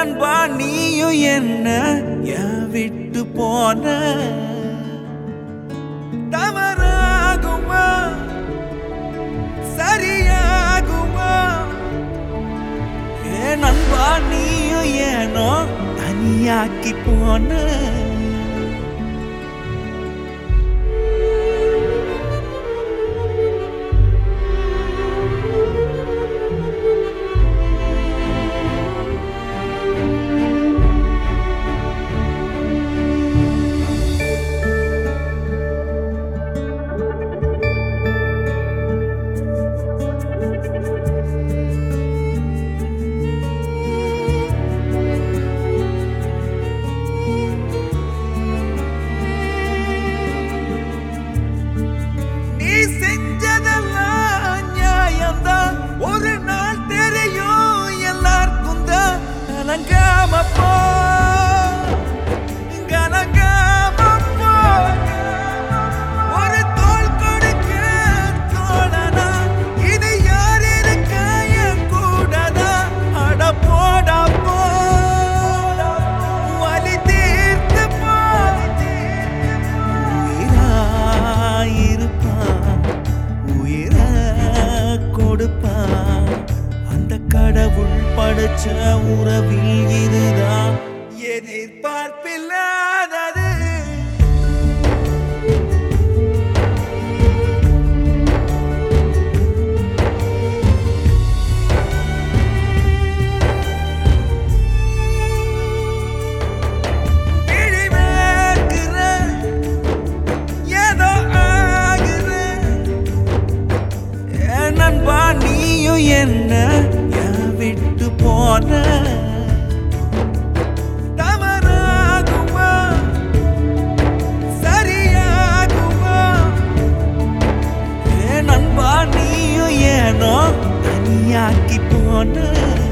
நண்பா நீயும் என்ன ஏன் விட்டு போன தவறாகுமா சரியாகுமா ஏ நண்பா நீயும் ஏனோ தனியாக்கி போன நீ செஞ்சதெல்லாம் நியாயம்தான் ஒரு நாள் தெரியும் எல்லாருக்கும் தான் கலங்காம போ கலங்காம போ ஒரு தோள் கொடுக்க தோழனா இது யார் இருக்க என் கூடதான் அட போடா போ வலி தீர்த்து போ உயிராயிருப்பான் உயிர கொடுப்பான் அந்த கடவுள் படைச்ச உறவில் இதுதான் எதிர்பார்ப்பில்லாதது விழிவேற்கிற ஏதோ ஆகுற என் நண்பா நீயும் என்ன ஏன் விட்டு போன தவறாகுமா சரியாகுமா என் நண்பா நீயும் ஏனோ தனியாக்கி போன